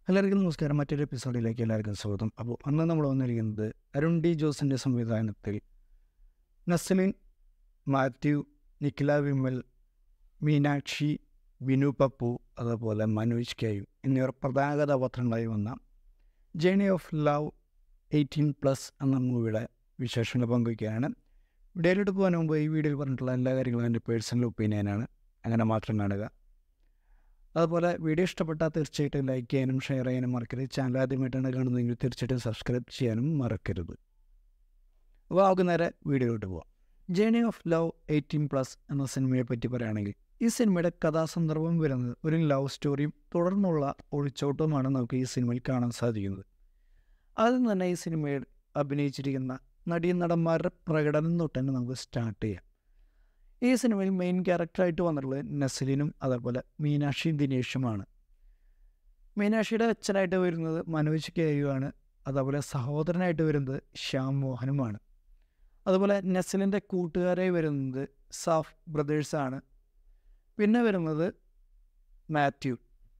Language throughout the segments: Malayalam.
എല്ലാവർക്കും നമസ്കാരം മറ്റൊരു എപ്പിസോഡിലേക്ക് എല്ലാവർക്കും സ്വാഗതം അപ്പോൾ അന്ന് നമ്മൾ വന്നിരിക്കുന്നത് അരുൺ ഡി ജോസിൻ്റെ സംവിധാനത്തിൽ നസ്ലിൻ മാത്യു നിഖില വിമൽ മീനാക്ഷി ബിനു പപ്പു അതുപോലെ മനോജ് കെയു എന്നിവർ പ്രധാന കഥാപാത്രങ്ങളായി വന്ന journey of love eighteen plus എന്ന മൂവിയുടെ വിശേഷങ്ങൾ പങ്കുവയ്ക്കുകയാണ് വീഡിയോയിലോട്ട് പോകാൻ മുമ്പ് ഈ വീഡിയോയിൽ പറഞ്ഞിട്ടുള്ള എല്ലാ കാര്യങ്ങളും എൻ്റെ പേഴ്സണൽ ഒപ്പീനിയനാണ് അങ്ങനെ മാത്രം കാണുക അതുപോലെ വീഡിയോ ഇഷ്ടപ്പെട്ടാൽ തീർച്ചയായിട്ടും ലൈക്ക് ചെയ്യാനും ഷെയർ ചെയ്യാനും മറക്കരുത് ചാനൽ ആദ്യമായിട്ടാണ് കാണുന്നതെങ്കിൽ തീർച്ചയായിട്ടും സബ്സ്ക്രൈബ് ചെയ്യാനും മറക്കരുത് അപ്പോൾ നമുക്ക് നേരെ വീഡിയോയിലോട്ട് പോവാം journey of love eighteen plus എന്ന സിനിമയെ പറ്റി പറയുകയാണെങ്കിൽ ഈ സിനിമയുടെ കഥാസന്ദർഭം വരുന്നത് ഒരു ലവ് സ്റ്റോറിയും തുടർന്നുള്ള ഒളിച്ചോട്ടവുമാണ് നമുക്ക് ഈ സിനിമയിൽ കാണാൻ സാധിക്കുന്നത് ആദ്യം തന്നെ ഈ സിനിമയിൽ അഭിനയിച്ചിരിക്കുന്ന നടീനടന്മാരുടെ പ്രകടനം തൊട്ട് തന്നെ നമുക്ക് സ്റ്റാർട്ട് ചെയ്യാം ഈ സിനിമയിൽ മെയിൻ ക്യാരക്ടറായിട്ട് വന്നിട്ടുള്ളത് നസ്ലിനും അതേപോലെ മീനാക്ഷി ദിനേഷുമാണ് മീനാക്ഷിയുടെ അച്ഛനായിട്ട് വരുന്നത് മനോജ് കേയുവാണ് അതേപോലെ സഹോദരനായിട്ട് വരുന്നത് ശ്യാം മോഹനുമാണ് അതുപോലെ നസ്ലിൻ്റെ കൂട്ടുകാരായി വരുന്നത് സാഫ് ബ്രദേഴ്സാണ് പിന്നെ വരുന്നത് മാത്യു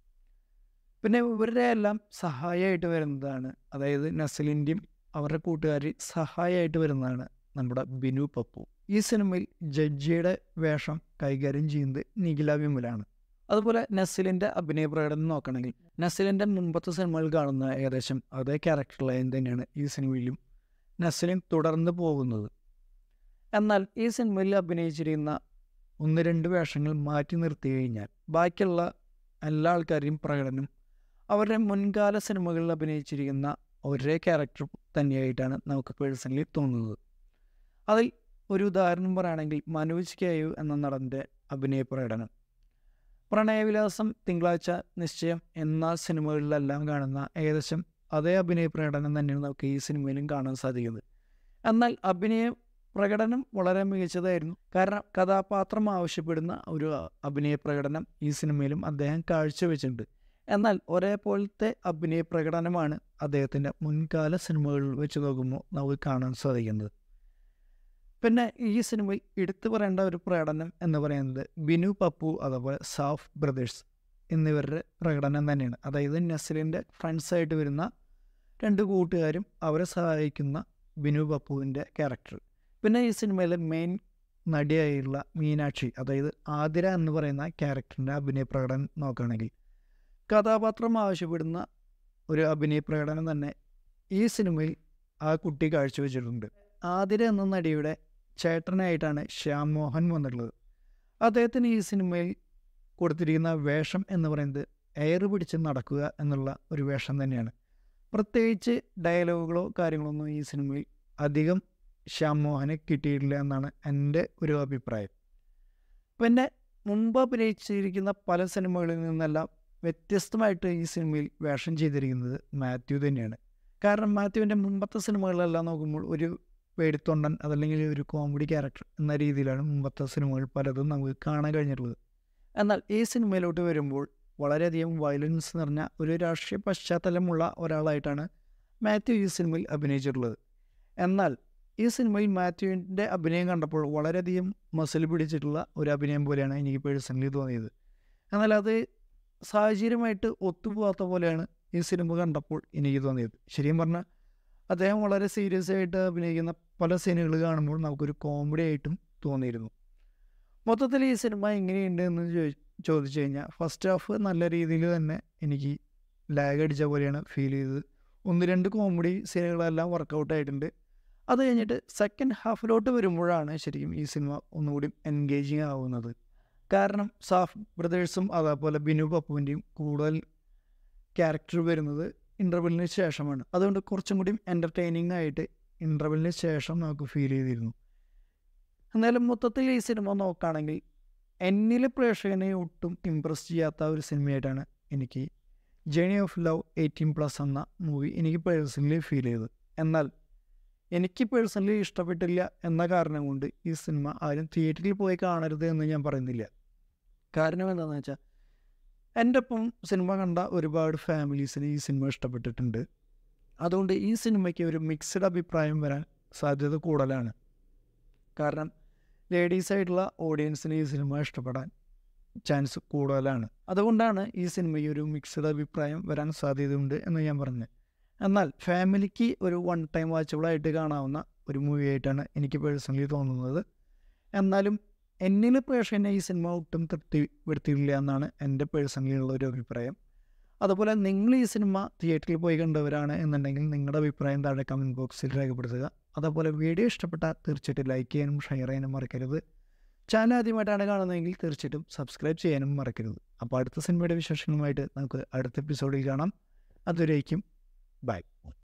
പിന്നെ ഇവരുടെ എല്ലാം സഹായമായിട്ട് വരുന്നതാണ് അതായത് നസ്ലിൻ്റെയും അവരുടെ കൂട്ടുകാർ സഹായമായിട്ട് വരുന്നതാണ് നമ്മുടെ ബിനു പപ്പു ഈ സിനിമയിൽ ജഡ്ജിയുടെ വേഷം കൈകാര്യം ചെയ്യുന്നത് നിഖില വിമലാണ് അതുപോലെ നസിലിൻ്റെ അഭിനയ പ്രകടനം നോക്കണമെങ്കിൽ നസിലിൻ്റെ മുമ്പത്തെ സിനിമകൾ കാണുന്ന ഏകദേശം അതേ ക്യാരക്ടർ ലൈൻ തന്നെയാണ് ഈ സിനിമയിലും നസിലിൻ തുടർന്ന് പോകുന്നത് എന്നാൽ ഈ സിനിമയിൽ അഭിനയിച്ചിരിക്കുന്ന ഒന്ന് രണ്ട് വേഷങ്ങൾ മാറ്റി നിർത്തി കഴിഞ്ഞാൽ ബാക്കിയുള്ള എല്ലാ ആൾക്കാരെയും പ്രകടനം അവരുടെ മുൻകാല സിനിമകളിൽ അഭിനയിച്ചിരിക്കുന്ന ഒരേ ക്യാരക്ടർ തന്നെയായിട്ടാണ് നമുക്ക് പേഴ്സണലി തോന്നുന്നത് അതിൽ ഒരു ഉദാഹരണം പറയുകയാണെങ്കിൽ മനോജ് കേയു എന്ന നടൻ്റെ അഭിനയ പ്രകടനം പ്രണയവിലാസം തിങ്കളാഴ്ച നിശ്ചയം എന്ന സിനിമകളിലെല്ലാം കാണുന്ന ഏകദേശം അതേ അഭിനയ പ്രകടനം തന്നെയാണ് നമുക്ക് ഈ സിനിമയിലും കാണാൻ സാധിക്കുന്നത് എന്നാൽ അഭിനയ പ്രകടനം വളരെ മികച്ചതായിരുന്നു കാരണം കഥാപാത്രം ആവശ്യപ്പെടുന്ന ഒരു അഭിനയ പ്രകടനം ഈ സിനിമയിലും അദ്ദേഹം കാഴ്ചവെച്ചിട്ടുണ്ട് എന്നാൽ ഒരേപോലത്തെ അഭിനയ പ്രകടനമാണ് അദ്ദേഹത്തിൻ്റെ മുൻകാല സിനിമകളിൽ വെച്ച് നോക്കുമ്പോൾ നമുക്ക് കാണാൻ സാധിക്കുന്നത് പിന്നെ ഈ സിനിമയിൽ എടുത്തു പറയേണ്ട ഒരു പ്രകടനം എന്ന് പറയുന്നത് ബിനു പപ്പു അതുപോലെ സാഫ് ബ്രദേഴ്സ് എന്നിവരുടെ പ്രകടനം തന്നെയാണ് അതായത് നസ്ലിൻ്റെ ഫ്രണ്ട്സായിട്ട് വരുന്ന രണ്ട് കൂട്ടുകാരും അവരെ സഹായിക്കുന്ന ബിനു പപ്പുവിൻ്റെ ക്യാരക്ടർ പിന്നെ ഈ സിനിമയിലെ മെയിൻ നടിയായുള്ള മീനാക്ഷി അതായത് ആതിര എന്ന് പറയുന്ന ക്യാരക്ടറിൻ്റെ അഭിനയ പ്രകടനം നോക്കുകയാണെങ്കിൽ കഥാപാത്രം ആവശ്യപ്പെടുന്ന ഒരു അഭിനയ പ്രകടനം തന്നെ ഈ സിനിമയിൽ ആ കുട്ടി കാഴ്ചവെച്ചിട്ടുണ്ട് ആതിര എന്ന നടിയുടെ ചേട്ടനായിട്ടാണ് ശ്യാം മോഹൻ വന്നിട്ടുള്ളത് അദ്ദേഹത്തിന് ഈ സിനിമയിൽ കൊടുത്തിരിക്കുന്ന വേഷം എന്ന് പറയുന്നത് എയർ പിടിച്ച് നടക്കുക എന്നുള്ള ഒരു വേഷം തന്നെയാണ് പ്രത്യേകിച്ച് ഡയലോഗുകളോ കാര്യങ്ങളോ ഒന്നും ഈ സിനിമയിൽ അധികം ശ്യാം മോഹന് കിട്ടിയിട്ടില്ല എന്നാണ് എൻ്റെ ഒരു അഭിപ്രായം പിന്നെ മുമ്പ് അഭിനയിച്ചിരിക്കുന്ന പല സിനിമകളിൽ നിന്നെല്ലാം വ്യത്യസ്തമായിട്ട് ഈ സിനിമയിൽ വേഷം ചെയ്തിരിക്കുന്നത് മാത്യു തന്നെയാണ് കാരണം മാത്യുവിൻ്റെ മുമ്പത്തെ സിനിമകളെല്ലാം നോക്കുമ്പോൾ ഒരു പേടിത്തൊണ്ടൻ അതല്ലെങ്കിൽ ഒരു കോമഡി ക്യാരക്ടർ എന്ന രീതിയിലാണ് മുമ്പത്തെ സിനിമകൾ പലതും നമുക്ക് കാണാൻ കഴിഞ്ഞിട്ടുള്ളത് എന്നാൽ ഈ സിനിമയിലോട്ട് വരുമ്പോൾ വളരെയധികം വയലൻസ് നിറഞ്ഞ ഒരു രാഷ്ട്രീയ പശ്ചാത്തലമുള്ള ഒരാളായിട്ടാണ് മാത്യു ഈ സിനിമയിൽ അഭിനയിച്ചിട്ടുള്ളത് എന്നാൽ ഈ സിനിമയിൽ മാത്യുവിൻ്റെ അഭിനയം കണ്ടപ്പോൾ വളരെയധികം മസിൽ പിടിച്ചിട്ടുള്ള ഒരു അഭിനയം പോലെയാണ് എനിക്ക് പേഴ്സണലി തോന്നിയത് എന്നാൽ അത് സാഹചര്യമായിട്ട് ഒത്തുപോകാത്ത പോലെയാണ് ഈ സിനിമ കണ്ടപ്പോൾ എനിക്ക് തോന്നിയത് ശരിയും പറഞ്ഞാൽ അദ്ദേഹം വളരെ സീരിയസ് ആയിട്ട് അഭിനയിക്കുന്ന പല സീനുകൾ കാണുമ്പോൾ നമുക്കൊരു കോമഡി ആയിട്ടും തോന്നിയിരുന്നു മൊത്തത്തിൽ ഈ സിനിമ എങ്ങനെയുണ്ട് എന്ന് ചോദിച്ചു കഴിഞ്ഞാൽ ഫസ്റ്റ് ഹാഫ് നല്ല രീതിയിൽ തന്നെ എനിക്ക് ലാഗ് അടിച്ച പോലെയാണ് ഫീൽ ചെയ്തത് ഒന്ന് രണ്ട് കോമഡി സീനുകളെല്ലാം വർക്കൗട്ട് ആയിട്ടുണ്ട് അത് കഴിഞ്ഞിട്ട് സെക്കൻഡ് ഹാഫിലോട്ട് വരുമ്പോഴാണ് ശരിക്കും ഈ സിനിമ ഒന്നുകൂടി എൻഗേജിങ് ആവുന്നത് കാരണം സാഫ് ബ്രദേഴ്സും അതേപോലെ ബിനു പപ്പുവിൻ്റെയും കൂടുതൽ ക്യാരക്ടർ വരുന്നത് ഇൻ്റർവെല്ലിന് ശേഷമാണ് അതുകൊണ്ട് കുറച്ചും കൂടി എൻ്റർടൈനിങ് ആയിട്ട് ഇൻ്റർവെല്ലിന് ശേഷം നമുക്ക് ഫീൽ ചെയ്തിരുന്നു എന്നാലും മൊത്തത്തിൽ ഈ സിനിമ നോക്കുകയാണെങ്കിൽ എന്നിലെ പ്രേക്ഷകനെ ഒട്ടും ഇമ്പ്രസ് ചെയ്യാത്ത ഒരു സിനിമയായിട്ടാണ് എനിക്ക് journey of love eighteen plus എന്ന മൂവി എനിക്ക് പേഴ്സണലി ഫീൽ ചെയ്തത് എന്നാൽ എനിക്ക് പേഴ്സണലി ഇഷ്ടപ്പെട്ടില്ല എന്ന കാരണം കൊണ്ട് ഈ സിനിമ ആരും തിയേറ്ററിൽ പോയി കാണരുത് എന്ന് ഞാൻ പറയുന്നില്ല കാരണം എന്താണെന്ന് വെച്ചാൽ എൻ്റെ ഒപ്പം സിനിമ കണ്ട ഒരുപാട് ഫാമിലീസിന് ഈ സിനിമ ഇഷ്ടപ്പെട്ടിട്ടുണ്ട് അതുകൊണ്ട് ഈ സിനിമയ്ക്ക് ഒരു മിക്സഡ് അഭിപ്രായം വരാൻ സാധ്യത കൂടുതലാണ് കാരണം ലേഡീസായിട്ടുള്ള ഓഡിയൻസിന് ഈ സിനിമ ഇഷ്ടപ്പെടാൻ ചാൻസ് കൂടുതലാണ് അതുകൊണ്ടാണ് ഈ സിനിമ ഈ ഒരു മിക്സഡ് അഭിപ്രായം വരാൻ സാധ്യതയുണ്ട് എന്ന് ഞാൻ പറഞ്ഞത് എന്നാൽ ഫാമിലിക്ക് ഒരു വൺ ടൈം വാച്ചബിളായിട്ട് കാണാവുന്ന ഒരു മൂവി ആയിട്ടാണ് എനിക്ക് പേഴ്സണലി തോന്നുന്നത് എന്നാലും എന്നിൽ പേഴ്സണെ ഈ സിനിമ ഒട്ടും തൃപ്തിപ്പെടുത്തിയില്ല എന്നാണ് എൻ്റെ പേഴ്സണലി ഉള്ള ഒരു അഭിപ്രായം അതുപോലെ നിങ്ങൾ ഈ സിനിമ തിയേറ്ററിൽ പോയി കണ്ടവരാണ് എന്നുണ്ടെങ്കിൽ നിങ്ങളുടെ അഭിപ്രായം താഴെ കമൻറ്റ് ബോക്സിൽ രേഖപ്പെടുത്തുക അതുപോലെ വീഡിയോ ഇഷ്ടപ്പെട്ടാൽ തീർച്ചയായിട്ടും ലൈക്ക് ചെയ്യാനും ഷെയർ ചെയ്യാനും മറക്കരുത് ചാനൽ ആദ്യമായിട്ടാണ് കാണുന്നതെങ്കിൽ തീർച്ചയായിട്ടും സബ്സ്ക്രൈബ് ചെയ്യാനും മറക്കരുത് അപ്പോൾ അടുത്ത സിനിമയുടെ വിശേഷങ്ങളുമായിട്ട് നമുക്ക് അടുത്ത എപ്പിസോഡിൽ കാണാം അതുവരേക്കും ബൈ